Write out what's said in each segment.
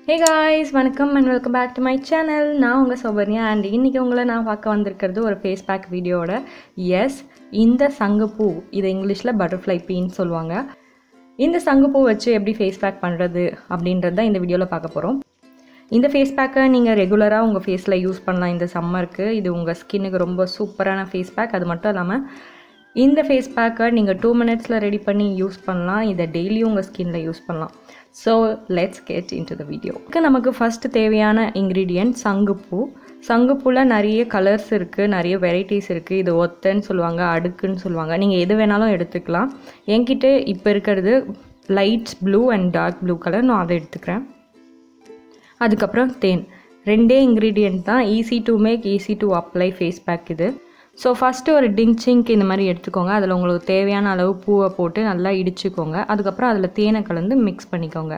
ஹே guys வணக்கம் and welcome back to my channel நான் உங்கள் சௌபர்யா அண்ட் இன்றைக்கி உங்களை நான் பார்க்க வந்திருக்கிறது ஒரு ஃபேஸ் பேக் வீடியோட எஸ் இந்த சங்குப்பூ இதை இங்கிலீஷில் பட்டர்ஃப்ளை பீன்னு சொல்லுவாங்க இந்த சங்குப்பூ வச்சு எப்படி ஃபேஸ் பேக் பண்ணுறது அப்படின்றது தான் இந்த வீடியோவில் பார்க்க போகிறோம் இந்த ஃபேஸ் பேக்கை நீங்கள் ரெகுலராக உங்கள் ஃபேஸில் யூஸ் பண்ணலாம் இந்த சம்மருக்கு இது உங்கள் ஸ்கின்னுக்கு ரொம்ப சூப்பரான ஃபேஸ் பேக் அது மட்டும் இல்லாமல் இந்த ஃபேஸ் பேக்கை நீங்கள் டூ மினிட்ஸில் ரெடி பண்ணி யூஸ் பண்ணலாம் இதை டெய்லியும் உங்கள் ஸ்கின்ல யூஸ் பண்ணலாம் so let's get into the video நமக்கு ஃபஸ்ட்டு தேவையான இன்க்ரீடியன்ட் சங்குப்பூ சங்குப்பூவில் நிறைய கலர்ஸ் இருக்குது நிறைய வெரைட்டிஸ் இருக்குது இது ஒத்தன்னு சொல்லுவாங்க அடுக்குன்னு சொல்லுவாங்க நீங்கள் எது வேணாலும் எடுத்துக்கலாம் என்கிட்ட இப்போ இருக்கிறது lights blue and dark blue colour நான் அதை எடுத்துக்கிறேன் அதுக்கப்புறம் தேன் ரெண்டே இன்க்ரீடியன்ட் தான் easy to make easy to apply face pack இது ஸோ ஃபஸ்ட்டு ஒரு டிங்சிங்க் இந்த மாதிரி எடுத்துக்கோங்க அதில் உங்களுக்கு தேவையான அளவு பூவை போட்டு நல்லா இடிச்சுக்கோங்க அதுக்கப்புறம் அதில் தேனை கலந்து மிக்ஸ் பண்ணிக்கோங்க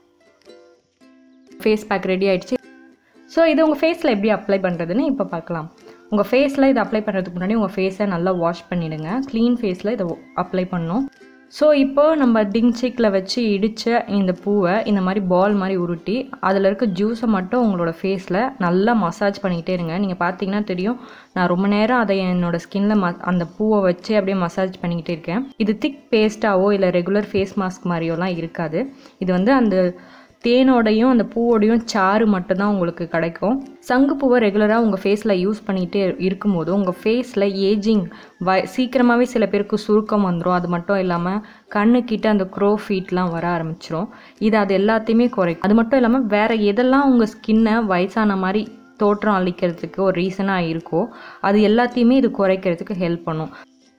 ஃபேஸ் பேக் ரெடி ஆகிடுச்சு ஸோ இது உங்கள் ஃபேஸில் எப்படி அப்ளை பண்ணுறதுன்னு இப்போ பார்க்கலாம் உங்கள் ஃபேஸில் இதை அப்ளை பண்ணுறதுக்கு முன்னாடி உங்கள் ஃபேஸை நல்லா வாஷ் பண்ணிவிடுங்க க்ளீன் ஃபேஸில் இதை அப்ளை பண்ணணும் ஸோ இப்போ நம்ம டிங்சிக்கில் வச்சு இடித்த இந்த பூவை இந்த மாதிரி பால் மாதிரி உருட்டி அதில் இருக்க ஜூஸை மட்டும் உங்களோட ஃபேஸில் நல்லா மசாஜ் பண்ணிக்கிட்டே இருங்க நீங்கள் பார்த்தீங்கன்னா தெரியும் நான் ரொம்ப நேரம் அதை என்னோடய ஸ்கின்ல ம அந்த பூவை வச்சு அப்படியே மசாஜ் பண்ணிக்கிட்டே இருக்கேன் இது திக் பேஸ்ட்டாவோ இல்லை ரெகுலர் ஃபேஸ் மாஸ்க் மாதிரியோலாம் இருக்காது இது வந்து அந்த தேனோடையும் அந்த பூவோடையும் சாறு மட்டும்தான் உங்களுக்கு கிடைக்கும் சங்கு பூவை ரெகுலராக உங்கள் ஃபேஸில் யூஸ் பண்ணிகிட்டே இருக்கும்போது உங்கள் ஃபேஸில் ஏஜிங் வ சீக்கிரமாகவே சில பேருக்கு சுருக்கம் வந்துடும் அது மட்டும் இல்லாமல் கண்ணுக்கிட்ட அந்த க்ரோ ஃபீட்லாம் வர ஆரம்பிச்சிரும் இது அது எல்லாத்தையுமே குறைக்கும் அது மட்டும் இல்லாமல் வேறு எதெல்லாம் உங்கள் ஸ்கின்னை வயசான மாதிரி தோற்றம் அளிக்கிறதுக்கு ஒரு ரீசனாக இருக்கோ அது எல்லாத்தையுமே இது குறைக்கிறதுக்கு ஹெல்ப் பண்ணும்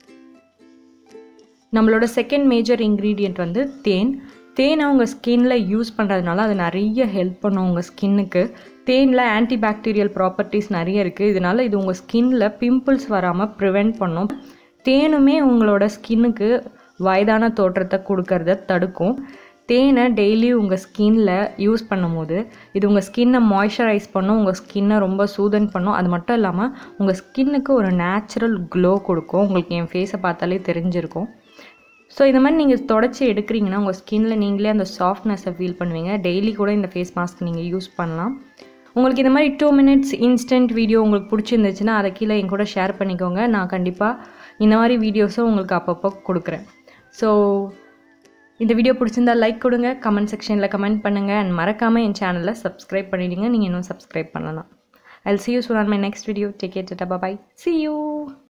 நம்மளோட செகண்ட் மேஜர் இன்க்ரீடியண்ட் வந்து தேன் தேனை உங்கள் ஸ்கின்ல யூஸ் பண்ணுறதுனால அது நிறைய ஹெல்ப் பண்ணும் உங்கள் ஸ்கின்னுக்கு தேனில் ஆன்டி பாக்டீரியல் ப்ராப்பர்ட்டிஸ் நிறைய இருக்குது இதனால் இது உங்கள் ஸ்கின்ல பிம்பிள்ஸ் வராமல் ப்ரிவெண்ட் பண்ணும் தேனுமே உங்களோட ஸ்கின்னுக்கு வயதான தோற்றத்தை கொடுக்கறத தடுக்கும் தேனை டெய்லி உங்கள் ஸ்கின்ல யூஸ் பண்ணும்போது இது உங்கள் ஸ்கின்னை மாய்ஸ்சரைஸ் பண்ணும் உங்கள் ஸ்கின்னை ரொம்ப சூதன் பண்ணும் அது மட்டும் இல்லாமல் உங்கள் ஸ்கின்னுக்கு ஒரு நேச்சுரல் க்ளோ கொடுக்கும் உங்களுக்கு என் ஃபேஸை பார்த்தாலே தெரிஞ்சிருக்கும் ஸோ இந்த மாதிரி நீங்கள் தொடச்சி எடுக்கிறீங்கன்னா உங்கள் ஸ்கின்ல நீங்களே அந்த சாஃப்ட்னஸை ஃபீல் பண்ணுவீங்க டெய்லி கூட இந்த ஃபேஸ் மாஸ்க் நீங்கள் யூஸ் பண்ணலாம் உங்களுக்கு இந்த மாதிரி டூ மினிட்ஸ் இன்ஸ்டன்ட் வீடியோ உங்களுக்கு பிடிச்சிருந்துச்சுன்னா அதை கீழே என் கூட ஷேர் பண்ணிக்கோங்க நான் கண்டிப்பாக இந்த மாதிரி வீடியோஸும் உங்களுக்கு அப்பப்போ கொடுக்குறேன் ஸோ இந்த வீடியோ பிடிச்சிருந்தா லைக் கொடுங்க கமெண்ட் செக்ஷனில் கமெண்ட் பண்ணுங்கள் அண்ட் மறக்காமல் என் சேனலில் சப்ஸ்கிரைப் பண்ணிடுங்க நீங்கள் இன்னும் சப்ஸ்கிரைப் பண்ணலாம் I'll see you soon on my next video take care bye see you